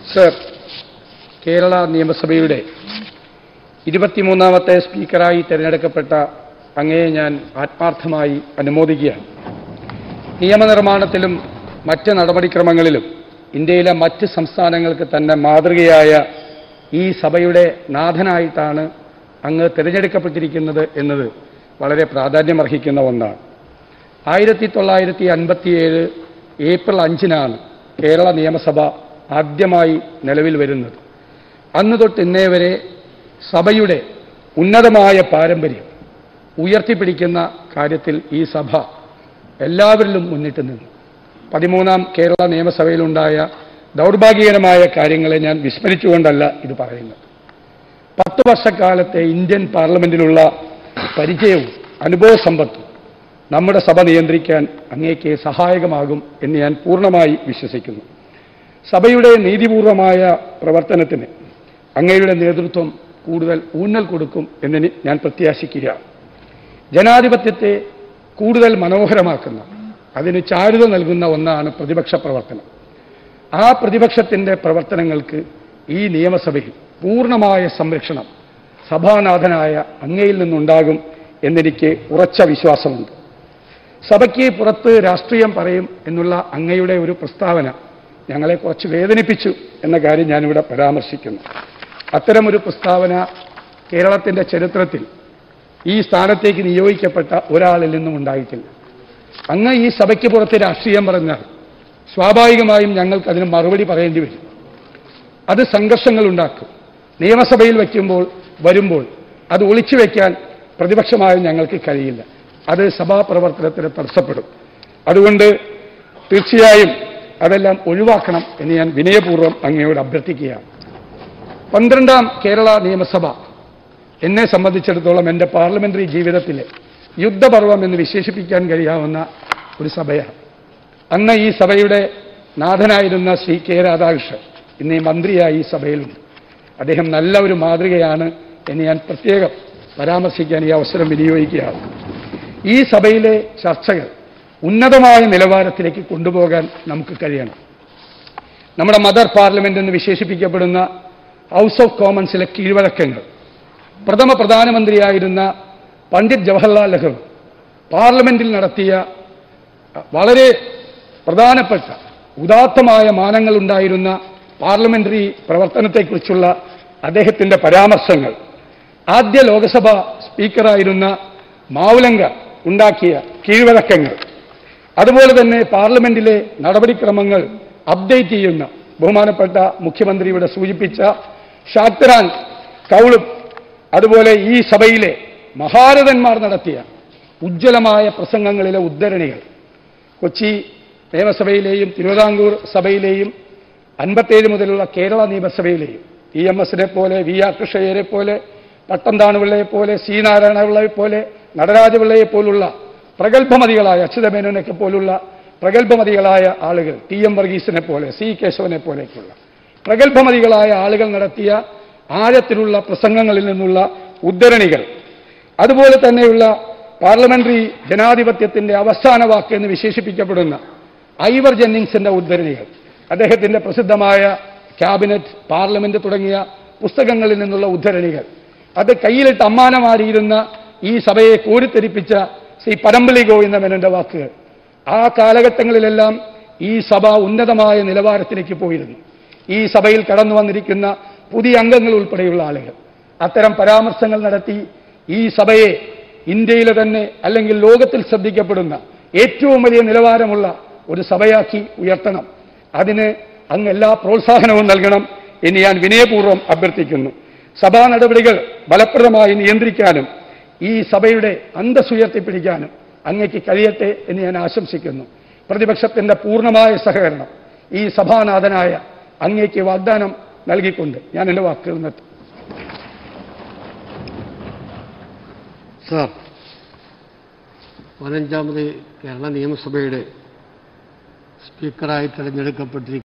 sir Kerala നിയമസഭയുടെ ഇരുപത്തിമൂന്നാമത്തെ സ്പീക്കറായി തിരഞ്ഞെടുക്കപ്പെട്ട അങ്ങയെ ഞാൻ ആത്മാർത്ഥമായി അനുമോദിക്കുകയാണ് നിയമനിർമ്മാണത്തിലും മറ്റ് നടപടിക്രമങ്ങളിലും ഇന്ത്യയിലെ മറ്റ് സംസ്ഥാനങ്ങൾക്ക് തന്നെ മാതൃകയായ ഈ സഭയുടെ നാഥനായിട്ടാണ് അങ്ങ് തിരഞ്ഞെടുക്കപ്പെട്ടിരിക്കുന്നത് എന്നത് വളരെ പ്രാധാന്യമർഹിക്കുന്ന ഒന്നാണ് ആയിരത്തി തൊള്ളായിരത്തി അൻപത്തിയേഴ് ഏപ്രിൽ അഞ്ചിനാണ് കേരള നിയമസഭ ആദ്യമായി നിലവിൽ വരുന്നത് അന്ന് തൊട്ട് ഇന്നേ വരെ സഭയുടെ ഉന്നതമായ പാരമ്പര്യം ഉയർത്തിപ്പിടിക്കുന്ന കാര്യത്തിൽ ഈ സഭ എല്ലാവരിലും മുന്നിട്ട് നിന്നു പതിമൂന്നാം കേരള നിയമസഭയിലുണ്ടായ ദൗർഭാഗ്യകരമായ കാര്യങ്ങളെ ഞാൻ വിസ്മരിച്ചുകൊണ്ടല്ല ഇത് പറയുന്നത് പത്ത് വർഷക്കാലത്തെ ഇന്ത്യൻ പാർലമെന്റിലുള്ള പരിചയവും അനുഭവ സമ്പത്തും നമ്മുടെ സഭ നിയന്ത്രിക്കാൻ അങ്ങേക്ക് സഹായകമാകും എന്ന് ഞാൻ പൂർണ്ണമായി വിശ്വസിക്കുന്നു സഭയുടെ നീതിപൂർവമായ പ്രവർത്തനത്തിന് അങ്ങയുടെ നേതൃത്വം കൂടുതൽ ഊന്നൽ കൊടുക്കും എന്ന് ഞാൻ പ്രത്യാശിക്കുകയാണ് ജനാധിപത്യത്തെ കൂടുതൽ മനോഹരമാക്കുന്ന അതിന് ചാരുത നൽകുന്ന ഒന്നാണ് പ്രതിപക്ഷ പ്രവർത്തനം ആ പ്രതിപക്ഷത്തിൻ്റെ പ്രവർത്തനങ്ങൾക്ക് ഈ നിയമസഭയിൽ പൂർണ്ണമായ സംരക്ഷണം സഭാനാഥനായ അങ്ങയിൽ നിന്നുണ്ടാകും എന്നെനിക്ക് ഉറച്ച വിശ്വാസമുണ്ട് സഭയ്ക്ക് പുറത്ത് രാഷ്ട്രീയം പറയും എന്നുള്ള അങ്ങയുടെ ഒരു പ്രസ്താവന ഞങ്ങളെ കുറച്ച് വേദനിപ്പിച്ചു എന്ന കാര്യം ഞാനിവിടെ പരാമർശിക്കുന്നു അത്തരമൊരു പ്രസ്താവന കേരളത്തിൻ്റെ ചരിത്രത്തിൽ ഈ സ്ഥാനത്തേക്ക് നിയോഗിക്കപ്പെട്ട ഒരാളിൽ നിന്നും ഉണ്ടായിട്ടില്ല അങ്ങ് ഈ സഭയ്ക്ക് പുറത്ത് രാഷ്ട്രീയം പറഞ്ഞാൽ സ്വാഭാവികമായും ഞങ്ങൾക്ക് അതിന് മറുപടി പറയേണ്ടി വരും അത് സംഘർഷങ്ങൾ ഉണ്ടാക്കും നിയമസഭയിൽ വയ്ക്കുമ്പോൾ വരുമ്പോൾ അത് ഒളിച്ചു വയ്ക്കാൻ പ്രതിപക്ഷമായും ഞങ്ങൾക്ക് കഴിയില്ല അത് സഭാപ്രവർത്തനത്തിന് തടസ്സപ്പെടും അതുകൊണ്ട് തീർച്ചയായും അതെല്ലാം ഒഴിവാക്കണം എന്ന് ഞാൻ വിനയപൂർവ്വം അങ്ങയോട് അഭ്യർത്ഥിക്കുകയാണ് പന്ത്രണ്ടാം കേരള നിയമസഭ എന്നെ സംബന്ധിച്ചിടത്തോളം എൻ്റെ പാർലമെന്ററി ജീവിതത്തിലെ യുദ്ധപർവം എന്ന് വിശേഷിപ്പിക്കാൻ കഴിയാവുന്ന ഒരു സഭയാണ് അന്ന് ഈ സഭയുടെ നാഥനായിരുന്ന ശ്രീ കെ രാധാകൃഷ്ണൻ ഇന്ന് ഈ മന്ത്രിയായി ഈ സഭയിലുണ്ട് അദ്ദേഹം നല്ല ഒരു മാതൃകയാണ് എന്ന് ഞാൻ പ്രത്യേകം പരാമർശിക്കാൻ ഈ അവസരം വിനിയോഗിക്കുകയാണ് ഈ സഭയിലെ ചർച്ചകൾ ഉന്നതമായ നിലവാരത്തിലേക്ക് കൊണ്ടുപോകാൻ നമുക്ക് കഴിയണം നമ്മുടെ മദർ പാർലമെന്റ് എന്ന് വിശേഷിപ്പിക്കപ്പെടുന്ന ഹൗസ് ഓഫ് കോമൺസിലെ കീഴ്വഴക്കങ്ങൾ പ്രഥമ പ്രധാനമന്ത്രിയായിരുന്ന പണ്ഡിറ്റ് ജവഹർലാൽ നെഹ്റു പാർലമെന്റിൽ നടത്തിയ വളരെ പ്രധാനപ്പെട്ട ഉദാത്തമായ മാനങ്ങളുണ്ടായിരുന്ന പാർലമെന്ററി പ്രവർത്തനത്തെക്കുറിച്ചുള്ള അദ്ദേഹത്തിൻ്റെ പരാമർശങ്ങൾ ആദ്യ ലോകസഭ സ്പീക്കറായിരുന്ന മാവുലങ്ക ഉണ്ടാക്കിയ കീഴ്വഴക്കങ്ങൾ അതുപോലെ തന്നെ പാർലമെന്റിലെ നടപടിക്രമങ്ങൾ അപ്ഡേറ്റ് ചെയ്യുന്ന ബഹുമാനപ്പെട്ട മുഖ്യമന്ത്രി ഇവിടെ സൂചിപ്പിച്ച ഷാക്തറാൻ കൗളും അതുപോലെ ഈ സഭയിലെ മഹാരഥന്മാർ നടത്തിയ ഉജ്ജ്വലമായ പ്രസംഗങ്ങളിലെ ഉദ്ധരണികൾ കൊച്ചി നിയമസഭയിലെയും തിരുവിതാംകൂർ സഭയിലെയും അൻപത്തേഴ് മുതലുള്ള കേരള നിയമസഭയിലെയും ഇ എം എസിനെ പോലെ വി ആർ കൃഷ്ണയ്യരെ പോലെ പട്ടംതാണുപിള്ളയെ പോലെ സി നാരായണപിള്ളയെ പോലെ നടരാജപിള്ളയെ പോലുള്ള പ്രഗത്ഭമതികളായ അച്യുതമേനോനൊക്കെ പോലുള്ള പ്രഗത്ഭമതികളായ ആളുകൾ ടി എം വർഗീസിനെ പോലെ സി കേശവനെ പോലെയൊക്കെയുള്ള പ്രഗത്ഭമതികളായ ആളുകൾ നടത്തിയ ആഴത്തിലുള്ള പ്രസംഗങ്ങളിൽ നിന്നുള്ള ഉദ്ധരണികൾ അതുപോലെ തന്നെയുള്ള പാർലമെന്ററി ജനാധിപത്യത്തിന്റെ അവസാന വാക്ക് എന്ന് വിശേഷിപ്പിക്കപ്പെടുന്ന ഐവർ ജെന്നിങ്സിന്റെ ഉദ്ധരണികൾ അദ്ദേഹത്തിന്റെ പ്രസിദ്ധമായ ക്യാബിനറ്റ് പാർലമെന്റ് തുടങ്ങിയ പുസ്തകങ്ങളിൽ നിന്നുള്ള ഉദ്ധരണികൾ അത് കയ്യിലിട്ട് അമ്മാനമാടിയിരുന്ന ഈ സഭയെ കോരിത്തെരിപ്പിച്ച ശ്രീ പരമ്പലി ഗോവിന്ദ മേനോന്റെ വാക്കുകൾ ആ കാലഘട്ടങ്ങളിലെല്ലാം ഈ സഭ ഉന്നതമായ നിലവാരത്തിലേക്ക് പോയിരുന്നു ഈ സഭയിൽ കടന്നു വന്നിരിക്കുന്ന പുതിയ അംഗങ്ങൾ ഉൾപ്പെടെയുള്ള ആളുകൾ അത്തരം പരാമർശങ്ങൾ നടത്തി ഈ സഭയെ ഇന്ത്യയിലെ തന്നെ അല്ലെങ്കിൽ ലോകത്തിൽ ശ്രദ്ധിക്കപ്പെടുന്ന ഏറ്റവും വലിയ നിലവാരമുള്ള ഒരു സഭയാക്കി ഉയർത്തണം അതിന് അങ്ങ് എല്ലാ പ്രോത്സാഹനവും നൽകണം എന്ന് ഞാൻ വിനയപൂർവ്വം അഭ്യർത്ഥിക്കുന്നു സഭാ നടപടികൾ ഫലപ്രദമായി നിയന്ത്രിക്കാനും ഈ സഭയുടെ അന്തസ്സുയർത്തിപ്പിടിക്കാനും അങ്ങയ്ക്ക് കഴിയട്ടെ എന്ന് ഞാൻ ആശംസിക്കുന്നു പ്രതിപക്ഷത്തിന്റെ പൂർണ്ണമായ സഹകരണം ഈ സഭാനാഥനായ അങ്ങയ്ക്ക് വാഗ്ദാനം നൽകിക്കൊണ്ട് ഞാൻ എൻ്റെ വാക്കുകൾ നിർത്തും സാർ പതിനഞ്ചാമത് കേരള നിയമസഭയുടെ സ്പീക്കറായി തിരഞ്ഞെടുക്കപ്പെട്ടിരിക്കുന്ന